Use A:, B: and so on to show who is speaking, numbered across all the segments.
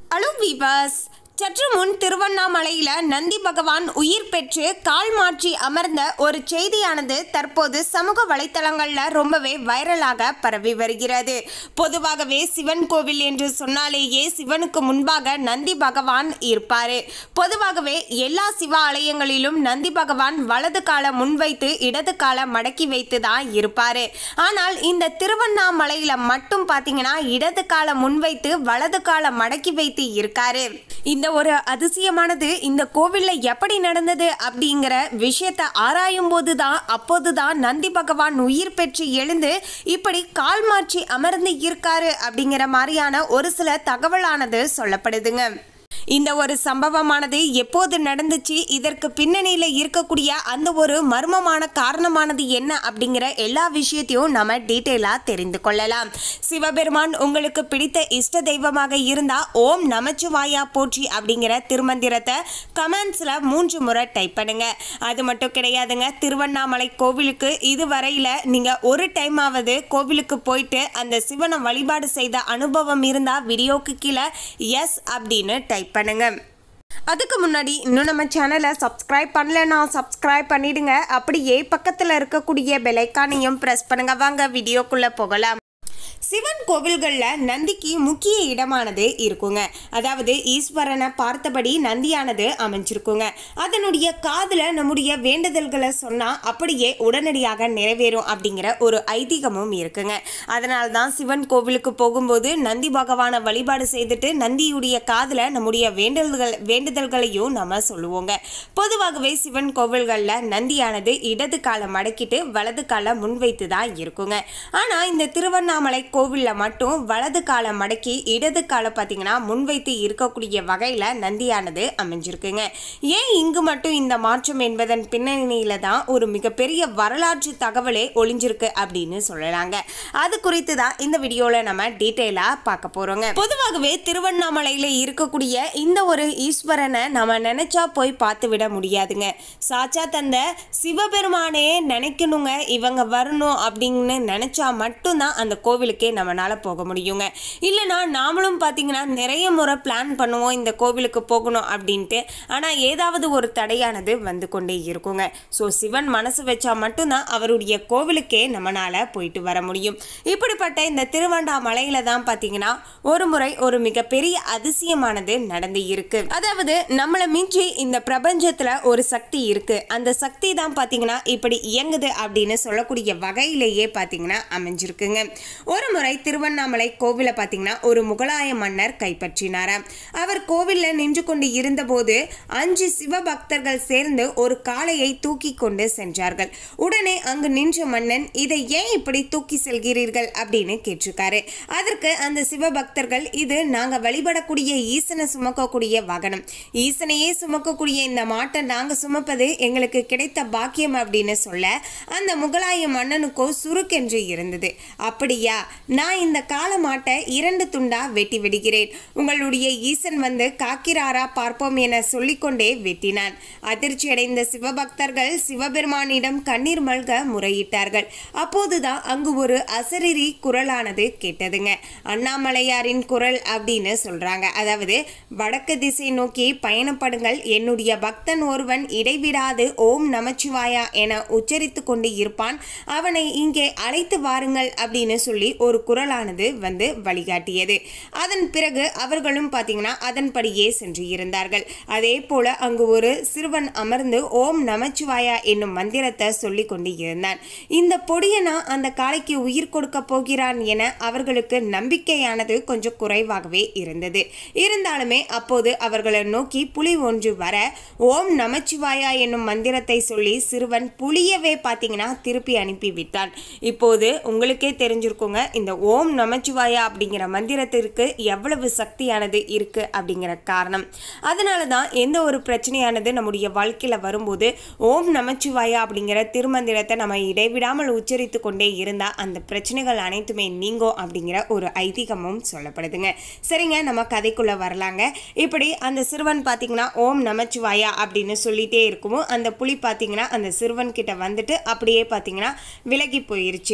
A: hello viewers சற்று முன் திருவண்ணாமலையில் நந்தி பகவான் உயிர் பெற்று கால் மாற்றி அமர்ந்த ஒரு செய்தியானது தற்போது சமூக வலைத்தளங்களில் ரொம்பவே வைரலாக பரவி வருகிறது பொதுவாகவே சிவன் கோவில் என்று சொன்னாலேயே சிவனுக்கு முன்பாக நந்தி பகவான் இருப்பார் பொதுவாகவே எல்லா சிவ ஆலயங்களிலும் நந்தி பகவான் வலது காலை முன்வைத்து இடது காலை மடக்கி வைத்து தான் இருப்பார் ஆனால் இந்த திருவண்ணாமலையில் மட்டும் பார்த்தீங்கன்னா இடது காலை முன்வைத்து வலது காலை மடக்கி வைத்து இருக்காரு இந்த ஒரு அதிசயமானது இந்த கோவில்ல எப்படி நடந்தது அப்படிங்கிற விஷயத்தை ஆராயும் போது தான் அப்போது தான் நந்தி பகவான் உயிர் பெற்று எழுந்து இப்படி கால் மாற்றி அமர்ந்து இருக்காரு அப்படிங்கிற மாதிரியான ஒரு சில தகவலானது சொல்லப்படுதுங்க இந்த ஒரு சம்பவமானது எப்போது நடந்துச்சு இதற்கு பின்னணியில் இருக்கக்கூடிய அந்த ஒரு மர்மமான காரணமானது என்ன அப்படிங்கிற எல்லா விஷயத்தையும் நம்ம டீட்டெயிலாக தெரிந்து கொள்ளலாம் சிவபெருமான் உங்களுக்கு பிடித்த இஷ்ட தெய்வமாக இருந்தால் ஓம் நமச்சிவாயா போற்றி அப்படிங்கிற திருமந்திரத்தை கமெண்ட்ஸில் மூன்று முறை டைப் பண்ணுங்க அது மட்டும் கிடையாதுங்க திருவண்ணாமலை கோவிலுக்கு இதுவரையில் நீங்கள் ஒரு டைமாவது கோவிலுக்கு போயிட்டு அந்த சிவனை வழிபாடு செய்த அனுபவம் இருந்தால் வீடியோக்கு கீழே எஸ் அப்படின்னு டைப் பண்ணுங்க அதுக்கு முன்னாடி இன்னும் நம்ம சேனலை சப்ஸ்கிரைப் பண்ணலன்னா சப்ஸ்கிரைப் பண்ணிடுங்க அப்படியே பக்கத்தில் இருக்கக்கூடிய பெலைக்கானையும் ப்ரெஸ் பண்ணுங்க வாங்க வீடியோக்குள்ளே போகலாம் சிவன் கோவில்களில் நந்திக்கு முக்கிய இடமானது இருக்குங்க அதாவது ஈஸ்வரனை பார்த்தபடி நந்தியானது அமைஞ்சிருக்குங்க அதனுடைய காதில் நம்முடைய வேண்டுதல்களை சொன்னால் அப்படியே உடனடியாக நிறைவேறும் அப்படிங்கிற ஒரு ஐதீகமும் இருக்குங்க அதனால தான் சிவன் கோவிலுக்கு போகும்போது நந்தி பகவானை வழிபாடு செய்துட்டு நந்தியுடைய காதில் நம்முடைய வேண்டுதல்கள் வேண்டுதல்களையும் நம்ம சொல்லுவோங்க பொதுவாகவே சிவன் கோவில்களில் நந்தியானது இடது காலை மடக்கிட்டு வலது காலை முன்வைத்து தான் இருக்குங்க ஆனால் இந்த திருவண்ணாமலை கோவிலில் மட்டும் வலது காலை மடக்கி இடது காலை பார்த்தீங்கன்னா முன்வைத்து இருக்கக்கூடிய வகையில் நந்தியானது அமைஞ்சிருக்குங்க ஏன் இங்கு மட்டும் இந்த மாற்றம் என்பதன் பின்னணியில தான் ஒரு மிகப்பெரிய வரலாற்று தகவலே ஒளிஞ்சிருக்கு அப்படின்னு சொல்லலாங்க அது குறித்து தான் இந்த வீடியோவில் நம்ம டீட்டெயிலாக பார்க்க போகிறோங்க பொதுவாகவே திருவண்ணாமலையில் இருக்கக்கூடிய இந்த ஒரு ஈஸ்வரனை நம்ம நினைச்சா போய் பார்த்து விட முடியாதுங்க சாச்சா தந்த சிவபெருமானே நினைக்கணுங்க இவங்க வரணும் அப்படின்னு நினைச்சா மட்டும்தான் அந்த கோவிலுக்கே நம்மளால போக முடியுங்க இல்லைனா நாமளும் பார்த்தீங்கன்னா நிறைய முறை பிளான் பண்ணுவோம் இந்த கோவிலுக்கு போகணும் அப்படின்ட்டு ஆனால் ஏதாவது ஒரு தடையானது வந்து கொண்டே இருக்குங்க ஸோ சிவன் மனசு வச்சா மட்டும்தான் அவருடைய கோவிலுக்கே நம்மளால போயிட்டு வர முடியும் இப்படிப்பட்ட இந்த திருவண்ணாமலையில தான் பார்த்தீங்கன்னா ஒரு முறை ஒரு மிகப்பெரிய அதிசயமானது நடந்து இருக்கு அதாவது நம்மளை மிஞ்சி இந்த பிரபஞ்சத்துல ஒரு சக்தி இருக்கு அந்த சக்தி தான் பார்த்தீங்கன்னா இப்படி இயங்குது அப்படின்னு சொல்லக்கூடிய வகையிலேயே பார்த்தீங்கன்னா அமைஞ்சிருக்குங்க ஒரு முறை திருவண்ணாமலை கோவிலை பார்த்தீங்கன்னா ஒரு முகலாய மன்னர் கைப்பற்றினாராம் அவர் கோவிலில் நின்று கொண்டு இருந்தபோது அஞ்சு சிவபக்தர்கள் சேர்ந்து ஒரு காளையை தூக்கி கொண்டு சென்றார்கள் உடனே அங்கு நின்ற மன்னன் இதை ஏன் இப்படி தூக்கி செல்கிறீர்கள் அப்படின்னு கேட்டிருக்காரு அதற்கு அந்த சிவபக்தர்கள் இது நாங்க வழிபடக்கூடிய ஈசனை சுமக்கக்கூடிய வாகனம் ஈசனையே சுமக்கக்கூடிய இந்த மாட்டை நாங்க சுமப்பது எங்களுக்கு கிடைத்த பாக்கியம் அப்படின்னு சொல்ல அந்த முகலாய மன்னனுக்கோ சுருக்கென்று இருந்தது அப்படியா நான் இந்த கால மாட்டை இரண்டு துண்டா வெட்டி விடுகிறேன் உங்களுடைய ஈசன் வந்து காக்கிறாரா பார்ப்போம் என சொல்லிக்கொண்டே வெட்டினான் அதிர்ச்சி அடைந்த சிவபக்தர்கள் சிவபெருமானிடம் கண்ணீர் மல்க முறையிட்டார்கள் அப்போதுதான் அங்கு ஒரு அசரீரி குரலானது கேட்டதுங்க அண்ணாமலையாரின் குரல் அப்படின்னு சொல்றாங்க அதாவது வடக்கு திசை நோக்கி பயணப்படுங்கள் என்னுடைய பக்தன் ஒருவன் இடைவிடாது ஓம் நமச்சிவாயா என உச்சரித்து கொண்டு இருப்பான் அவனை இங்கே அழைத்து வாருங்கள் அப்படின்னு சொல்லி ஒரு குரலானது வந்து வழிகாட்டியது அதன் பிறகு அவர்களும் பார்த்தீங்கன்னா அதன்படியே சென்று இருந்தார்கள் அதே போல அங்கு ஒரு சிறுவன் அமர்ந்து ஓம் நமச்சிவாயா என்னும் மந்திரத்தை சொல்லி கொண்டு இருந்தான் இந்த பொடியனா அந்த காளைக்கு உயிர் கொடுக்க போகிறான் என அவர்களுக்கு நம்பிக்கையானது கொஞ்சம் குறைவாகவே இருந்தது இருந்தாலுமே அப்போது அவர்களை நோக்கி புலி ஒன்று வர ஓம் நமச்சிவாயா என்னும் மந்திரத்தை சொல்லி சிறுவன் புலியவே பார்த்தீங்கன்னா திருப்பி அனுப்பி விட்டான் இப்போது உங்களுக்கே தெரிஞ்சிருக்குங்க இந்த ஓம் நமச்சிவாயா அப்படிங்கிற மந்திரத்திற்கு எவ்வளவு சக்தியானது இருக்கு அப்படிங்கிற காரணம் அதனால தான் எந்த ஒரு பிரச்சனையானது நம்முடைய வாழ்க்கையில் வரும்போது ஓம் நமச்சிவாயா அப்படிங்கிற திருமந்திரத்தை நம்ம இடைவிடாமல் உச்சரித்து கொண்டே இருந்தால் அந்த பிரச்சனைகள் அனைத்துமே நீங்கும் அப்படிங்கிற ஒரு ஐதீகமும் சொல்லப்படுதுங்க சரிங்க நம்ம கதைக்குள்ள வரலாங்க இப்படி அந்த சிறுவன் பார்த்தீங்கன்னா ஓம் நமச்சிவாயா அப்படின்னு சொல்லிட்டே இருக்குமோ அந்த புலி பார்த்தீங்கன்னா அந்த சிறுவன் கிட்ட வந்துட்டு அப்படியே பார்த்தீங்கன்னா விலகி போயிருச்சு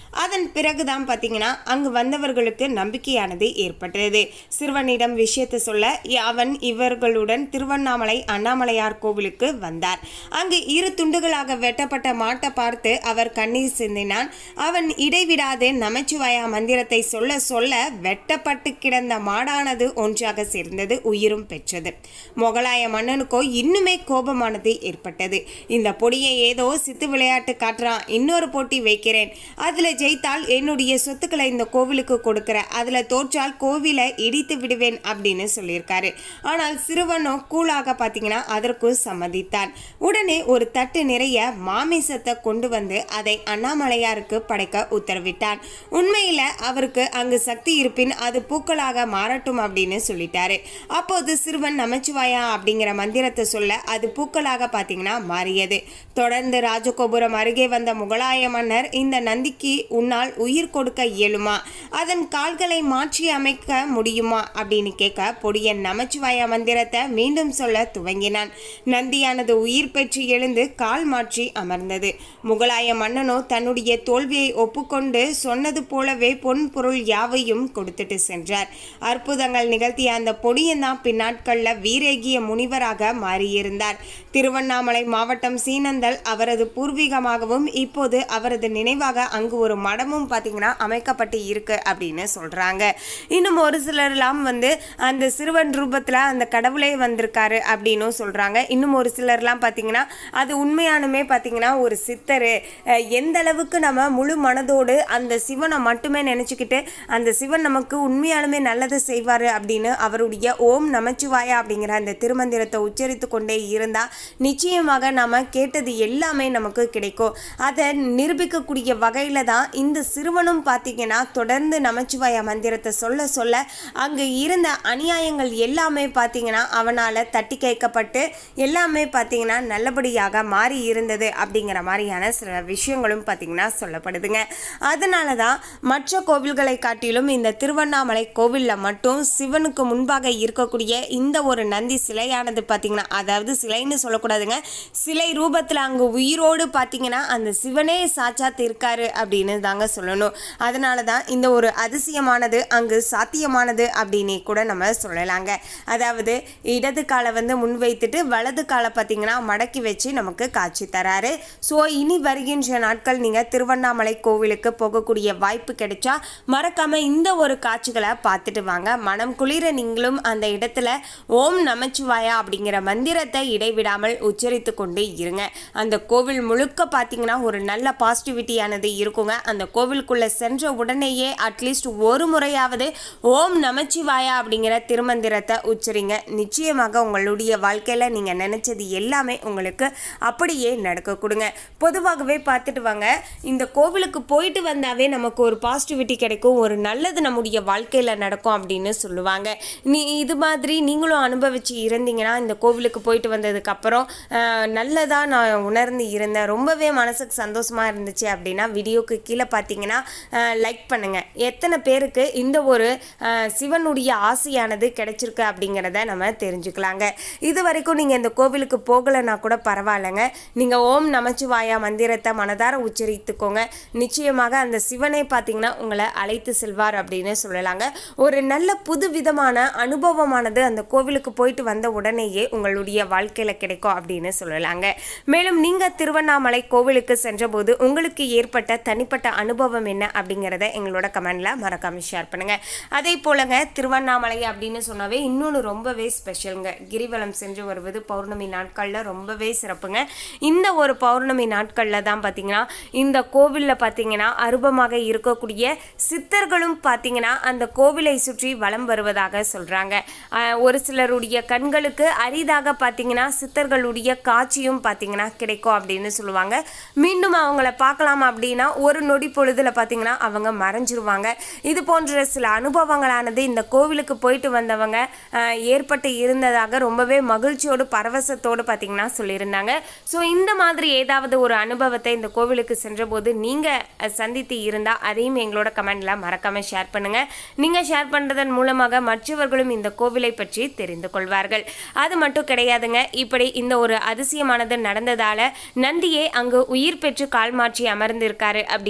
A: அதன் பிறகுதான் பார்த்தீங்கன்னா அங்கு வந்தவர்களுக்கு நம்பிக்கையானது ஏற்பட்டது சிறுவனிடம் விஷயத்தை சொல்ல அவன் இவர்களுடன் திருவண்ணாமலை அண்ணாமலையார் கோவிலுக்கு வந்தார் அங்கு இரு துண்டுகளாக வெட்டப்பட்ட மாட்டை பார்த்து அவர் கண்ணீர் சிந்தினான் அவன் இடைவிடாது நமச்சிவாயா மந்திரத்தை சொல்ல சொல்ல வெட்டப்பட்டு கிடந்த மாடானது ஒன்றாக சேர்ந்தது உயிரும் பெற்றது முகலாய மன்னனுக்கோ இன்னுமே கோபமானது ஏற்பட்டது இந்த பொடியை ஏதோ சித்து விளையாட்டு காட்டுறான் இன்னொரு போட்டி வைக்கிறேன் அதுல ஜெயித்தால் என்னுடைய சொத்துக்களை இந்த கோவிலுக்கு கொடுக்கிறேன் அதுல தோற்றால் கோவிலை இடித்து விடுவேன் அப்படின்னு சொல்லியிருக்காரு ஆனால் சிறுவனோ கூலாக பார்த்தீங்கன்னா அதற்கு சம்மதித்தான் உடனே ஒரு தட்டு நிறைய மாமிசத்தை கொண்டு வந்து அதை அண்ணாமலையாருக்கு படைக்க உத்தரவிட்டான் உண்மையில அவருக்கு அங்கு சக்தி இருப்பின் அது பூக்களாக மாறட்டும் அப்படின்னு சொல்லிட்டாரு அப்போது சிறுவன் நமச்சிவாயா அப்படிங்கிற மந்திரத்தை சொல்ல அது பூக்களாக பார்த்தீங்கன்னா மாறியது தொடர்ந்து ராஜகோபுரம் அருகே வந்த முகலாய மன்னர் இந்த நந்திக்கு உன்னால் உயிர் கொடுக்க இயலுமா அதன் கால்களை மாற்றி அமைக்க முடியுமா அப்படின்னு கேட்க பொடியன் நமச்சிவாயா மந்திரத்தை மீண்டும் சொல்ல துவங்கினான் நந்தியானது உயிர் பெற்று எழுந்து கால் மாற்றி அமர்ந்தது முகலாய மன்னனோ தன்னுடைய தோல்வியை ஒப்புக்கொண்டு சொன்னது போலவே பொன் பொருள் யாவையும் கொடுத்துட்டு சென்றார் அற்புதங்கள் நிகழ்த்திய அந்த பொடியன் தான் பின்னாட்கள்ல வீரேகிய முனிவராக மாறியிருந்தார் திருவண்ணாமலை மாவட்டம் சீனந்தல் அவரது பூர்வீகமாகவும் இப்போது அவரது நினைவாக அங்கு ஒரு மடமும் பார்த்தீங்கன்னா அமைக்கப்பட்டு இருக்கு அப்படின்னு சொல்றாங்க இன்னும் ஒரு சிலர்லாம் வந்து அந்த சிறுவன் ரூபத்தில் அந்த கடவுளே வந்திருக்காரு அப்படின்னும் சொல்றாங்க இன்னும் ஒரு சிலர்லாம் பார்த்தீங்கன்னா அது உண்மையானுமே பார்த்தீங்கன்னா ஒரு சித்தர் அஹ், எந்த அளவுக்கு நம்ம முழு மனதோடு அந்த சிவனை மட்டுமே நினச்சிக்கிட்டு அந்த சிவன் நமக்கு உண்மையாலுமே நல்லது செய்வார் அப்படின்னு அவருடைய ஓம் நமச்சிவாயா அப்படிங்கிற அந்த திருமந்திரத்தை உச்சரித்து கொண்டே இருந்தால் நிச்சயமாக நம்ம கேட்டது எல்லாமே நமக்கு கிடைக்கும் அதை நிரூபிக்கக்கூடிய வகையில் தான் இந்த சிறுவனும் பார்த்தீங்கன்னா தொடர்ந்து நமச்சிவாயா மந்திரத்தை சொல்ல சொல்ல அங்கு இருந்த அநியாயங்கள் எல்லாமே பார்த்தீங்கன்னா அவனால் தட்டி கேட்கப்பட்டு எல்லாமே பார்த்தீங்கன்னா நல்லபடியாக மாறி இருந்தது அப்படிங்கிற மாதிரியான சில விஷயங்களும் பார்த்தீங்கன்னா சொல்லப்படுதுங்க அதனால தான் மற்ற கோவில்களை காட்டிலும் இந்த திருவண்ணாமலை கோவிலில் மட்டும் சிவனுக்கு முன்பாக இருக்கக்கூடிய இந்த ஒரு நந்தி சிலையானது பார்த்தீங்கன்னா அதாவது சிலைன்னு சொல்லக்கூடாதுங்க சிலை ரூபத்தில் அங்கே உயிரோடு பார்த்தீங்கன்னா அந்த சிவனே சாட்சாத் இருக்காரு அப்படின்னு தாங்க சொல்லணும் அதனால தான் இந்த ஒரு அதிசயமானது அங்கு சாத்தியமானது அப்படின்னு கூட நம்ம சொல்லலாங்க அதாவது இடது காலை வந்து முன்வைத்துட்டு வலது காலை பார்த்தீங்கன்னா மடக்கி வச்சு நமக்கு காட்சி தராரு ஸோ இனி வருகின்ற நாட்கள் நீங்கள் திருவண்ணாமலை கோவிலுக்கு போகக்கூடிய வாய்ப்பு கிடைச்சா மறக்காம இந்த ஒரு காட்சிகளை பார்த்துட்டு வாங்க மனம் குளிர நீங்களும் அந்த இடத்துல ஓம் நமச்சிவாயா அப்படிங்கிற மந்திரத்தை இடைவிடாமல் உச்சரித்து கொண்டு இருங்க அந்த கோவில் முழுக்க பார்த்தீங்கன்னா ஒரு நல்ல பாசிட்டிவிட்டியானது இருக்குங்க அந்த கோவிலுக்குள்ளே சென்ற உடனேயே அட்லீஸ்ட் ஒரு முறையாவது ஓம் நமச்சிவாயா அப்படிங்கிற திருமந்திரத்தை உச்சரிங்க நிச்சயமாக உங்களுடைய வாழ்க்கையில் நீங்கள் நினச்சது எல்லாமே உங்களுக்கு அப்படியே நடக்க கொடுங்க பொதுவாகவே பார்த்துட்டு வாங்க இந்த கோவிலுக்கு போயிட்டு வந்தாவே நமக்கு ஒரு பாசிட்டிவிட்டி கிடைக்கும் ஒரு நல்லது நம்முடைய வாழ்க்கையில் நடக்கும் அப்படின்னு சொல்லுவாங்க நீ இது மாதிரி நீங்களும் அனுபவிச்சு இருந்தீங்கன்னா இந்த கோவிலுக்கு போயிட்டு வந்ததுக்கு அப்புறம் ஆஹ், நல்லதா நான் உணர்ந்து இருந்தேன் ரொம்பவே மனசுக்கு சந்தோஷமா இருந்துச்சு அப்படின்னா வீடியோக்கு கீழே பார்த்தீங்கன்னா லைக் பண்ணுங்க எத்தனை பேருக்கு இந்த ஒரு ஆஹ், சிவனுடைய ஆசையானது கிடைச்சிருக்கு அப்படிங்கிறத நம்ம தெரிஞ்சுக்கலாங்க இது வரைக்கும் நீங்கள் இந்த கோவிலுக்கு போகலைன்னா கூட பரவாயில்லைங்க நீங்கள் ஓம் நமச்சிவாயா மந்திரத்தை மனதார உச்சரித்துக்கோங்க நிச்சயமாக அந்த சிவனை பார்த்தீங்கன்னா உங்களை அழைத்து செல்வார் அப்படின்னு சொல்லலாங்க ஒரு நல்ல புது விதமான அனுபவமானது அந்த கோவிலுக்கு போயிட்டு வந்த உடனேயே உங்களுடைய வாழ்க்கையில் கிடைக்கும் அப்படின்னு சொல்லலாங்க மேலும் நீங்கள் திருவண்ணாமலை கோவிலுக்கு சென்றபோது உங்களுக்கு ஏற்பட்ட தனிப்பட்ட அனுபவம் என்ன அப்படிங்கிறத எங்களோட கமெண்ட்ல மறக்காம ஷேர் பண்ணுங்க அதே போலங்க திருவண்ணாமலை அப்படின்னு சொன்னாவே இன்னொன்று ரொம்பவே ஸ்பெஷலுங்க கிரிவலம் சென்று வருவது பௌர்ணமி நாட்களில் ரொம்பவே சிறப்புங்க இந்த ஒரு பௌர்ணமி நாட்களில் தான் பார்த்தீங்கன்னா இந்த கோவிலில் பார்த்தீங்கன்னா அருபமாக இருக்கக்கூடிய சித்தர்களும் பார்த்தீங்கன்னா அந்த கோவிலை சுற்றி வலம் வருவதாக சொல்கிறாங்க ஒரு சிலருடைய கண்களுக்கு அரிதாக பார்த்தீங்கன்னா சித்தர்களுடைய காட்சியும் பார்த்தீங்கன்னா கிடைக்கும் அப்படின்னு சொல்லுவாங்க மீண்டும் அவங்கள பார்க்கலாம் அப்படின்னா ஒரு நொடி பொழுதுல பார்த்தீங்கன்னா அவங்க மறைஞ்சிருவாங்க இது போன்ற சில அனுபவங்களானது இந்த கோவிலுக்கு போயிட்டு வந்தவங்க ஆஹ், ஏற்பட்டு இருந்ததாக ரொம்பவே மகிழ்ச்சியோடு பரவசத்தோடு பார்த்தீங்கன்னா சொல்லியிருந்தாங்க ஸோ இந்த மாதிரி ஏதாவது ஒரு அனுபவத்தை இந்த கோவிலுக்கு சென்றபோது நீங்கள் சந்தித்து இருந்தால் அதையும் எங்களோட கமெண்ட்ல மறக்காம ஷேர் பண்ணுங்க நீங்கள் ஷேர் பண்ணுறதன் மூலமாக மற்றவர்களும் இந்த கோவிலை பற்றி தெரிந்து கொள்வார்கள் அது மட்டும் கிடையாதுங்க இப்படி இந்த ஒரு அதிசயமானது நடந்ததால நந்தியே அங்கு உயிர் பெற்று கால் மாற்றி அமர்ந்திருக்காரு அப்படிங்கிற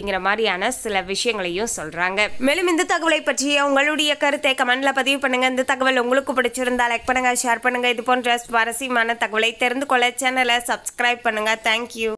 A: அப்படிங்கிற மாதிரியான சில விஷயங்களையும் சொல்றாங்க மேலும் இந்த தகவலை பற்றிய உங்களுடைய கருத்தை கமெண்ட்ல பதிவு பண்ணுங்க இந்த தகவல் உங்களுக்கு பிடிச்சிருந்தா லைக் பண்ணுங்க ஷேர் பண்ணுங்க இது போன்ற சுவாரஸ்யமான தகவலை தெரிந்து கொள்ள சேனலை சப்ஸ்கிரைப் பண்ணுங்க தேங்க்யூ